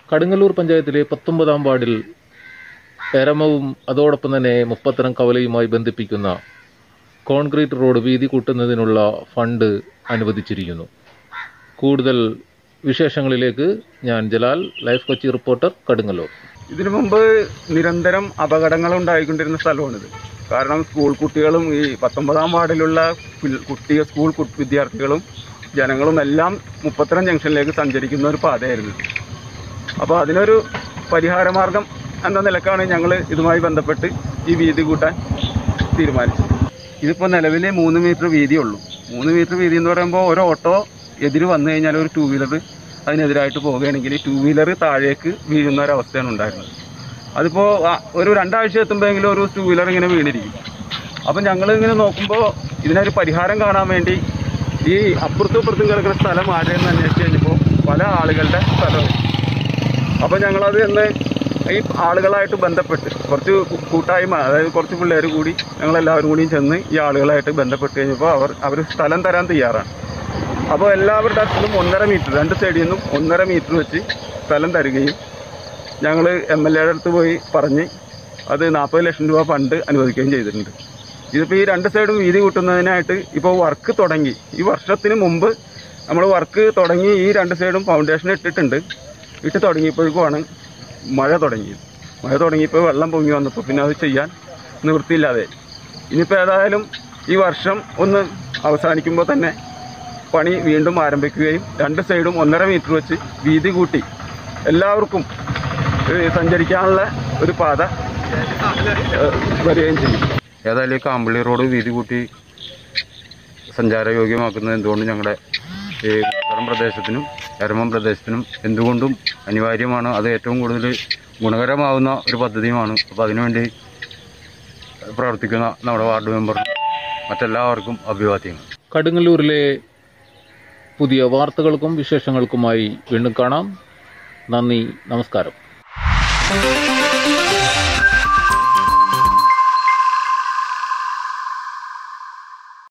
കടുങ്ങല്ലൂർ പഞ്ചായത്തിലെ പത്തൊമ്പതാം വാർഡിൽ എരമവും അതോടൊപ്പം തന്നെ മുപ്പത്തരം കവലയുമായി ബന്ധിപ്പിക്കുന്ന കോൺക്രീറ്റ് റോഡ് വീതി കൂട്ടുന്നതിനുള്ള ഫണ്ട് അനുവദിച്ചിരിക്കുന്നു കൂടുതൽ വിശേഷങ്ങളിലേക്ക് ഞാൻ ജലാൽ ലൈഫ് കൊച്ചി റിപ്പോർട്ടർ കടുങ്ങല്ലൂർ ഇതിനു മുമ്പ് നിരന്തരം അപകടങ്ങൾ ഉണ്ടായിക്കൊണ്ടിരുന്ന സ്ഥലമാണിത് കാരണം സ്കൂൾ കുട്ടികളും ഈ പത്തൊമ്പതാം വാർഡിലുള്ള പിൽ- കുട്ടി സ്കൂൾ കു- വിദ്യാർത്ഥികളും ജനങ്ങളും എല്ലാം മുപ്പത്തരം ജംഗ്ഷനിലേക്ക് സഞ്ചരിക്കുന്ന ഒരു പാതയായിരുന്നു അപ്പോൾ അതിനൊരു പരിഹാരമാർഗം എന്ന നിലക്കാണ് ഞങ്ങൾ ഇതുമായി ബന്ധപ്പെട്ട് ഈ വീതി കൂട്ടാൻ തീരുമാനിച്ചത് ഇതിപ്പോൾ നിലവിൽ മൂന്ന് മീറ്റർ വീതിയുള്ളൂ മൂന്ന് മീറ്റർ വീതി എന്ന് പറയുമ്പോൾ ഒരു ഓട്ടോ എതിര് വന്നു കഴിഞ്ഞാൽ ഒരു ടൂ വീലർ അതിനെതിരായിട്ട് പോവുകയാണെങ്കിൽ ടൂ വീലർ താഴേക്ക് വീഴുന്ന ഒരവസ്ഥയാണ് ഉണ്ടായിരുന്നത് അതിപ്പോൾ ഒരു രണ്ടാഴ്ച എത്തുമ്പോഴെങ്കിലും ഒരു ടൂ വീലർ ഇങ്ങനെ വീണിരിക്കും അപ്പം ഞങ്ങൾ ഇങ്ങനെ നോക്കുമ്പോൾ ഇതിനൊരു പരിഹാരം കാണാൻ വേണ്ടി ഈ അപ്പുറത്തും ഇപ്പുറത്തും കിടക്കുന്ന സ്ഥലം ആരെയെന്ന് അന്വേഷിച്ച് കഴിഞ്ഞപ്പോൾ പല ആളുകളുടെ സ്ഥലവും അപ്പോൾ ഞങ്ങളത് എന്ന് ഈ ആളുകളായിട്ട് ബന്ധപ്പെട്ട് കുറച്ച് കൂട്ടായ്മ അതായത് കുറച്ച് പിള്ളേർ കൂടി ഞങ്ങളെല്ലാവരും കൂടിയും ചെന്ന് ഈ ആളുകളായിട്ട് ബന്ധപ്പെട്ട് കഴിഞ്ഞപ്പോൾ അവർ അവർ സ്ഥലം തരാൻ തയ്യാറാണ് അപ്പോൾ എല്ലാവരുടെ അടുത്തും ഒന്നര മീറ്റർ രണ്ട് സൈഡിൽ നിന്നും ഒന്നര മീറ്റർ വെച്ച് സ്ഥലം തരികയും ഞങ്ങൾ എം എൽ എയുടെ അടുത്ത് പോയി പറഞ്ഞ് അത് നാൽപ്പത് ലക്ഷം രൂപ ഫണ്ട് അനുവദിക്കുകയും ചെയ്തിട്ടുണ്ട് ഇതിപ്പോൾ ഈ രണ്ട് സൈഡും വീതി കൂട്ടുന്നതിനായിട്ട് ഇപ്പോൾ വർക്ക് തുടങ്ങി ഈ വർഷത്തിന് മുമ്പ് നമ്മൾ വർക്ക് തുടങ്ങി ഈ രണ്ട് സൈഡും ഫൗണ്ടേഷൻ ഇട്ടിട്ടുണ്ട് ഇട്ട് തുടങ്ങിയപ്പോഴേക്കുമാണ് മഴ തുടങ്ങിയത് മഴ തുടങ്ങിയപ്പോൾ വെള്ളം പൊങ്ങി വന്നപ്പോൾ പിന്നെ അത് ചെയ്യാൻ നിവൃത്തിയില്ലാതെ ഇനിയിപ്പോൾ ഏതായാലും ഈ വർഷം ഒന്ന് അവസാനിക്കുമ്പോൾ തന്നെ പണി വീണ്ടും ആരംഭിക്കുകയും രണ്ട് സൈഡും ഒന്നര മീറ്റർ വെച്ച് വീതി കൂട്ടി എല്ലാവർക്കും ഏഹ്, സഞ്ചരിക്കാനുള്ള ഒരു പാത ഏഹ്, വരികയും ചെയ്യും ഏതായാലും ഈ കാമ്പള്ളി റോഡ് വീതി കൂട്ടി സഞ്ചാരയോഗ്യമാക്കുന്നത് എന്തുകൊണ്ടും ഞങ്ങളുടെ ഈ മലപ്പുറം പ്രദേശത്തിനും എരമം പ്രദേശത്തിനും എന്തുകൊണ്ടും അനിവാര്യമാണ് അത് ഏറ്റവും കൂടുതൽ ഗുണകരമാവുന്ന ഒരു പദ്ധതിയുമാണ് അപ്പോൾ അതിനുവേണ്ടി പ്രവർത്തിക്കുന്ന നമ്മുടെ വാർഡ് മെമ്പറിനും മറ്റെല്ലാവർക്കും അഭിവാദ്യങ്ങൾ കടുങ്ങല്ലൂരിലെ പുതിയ വാർത്തകൾക്കും വിശേഷങ്ങൾക്കുമായി വീണ്ടും കാണാം നന്ദി നമസ്കാരം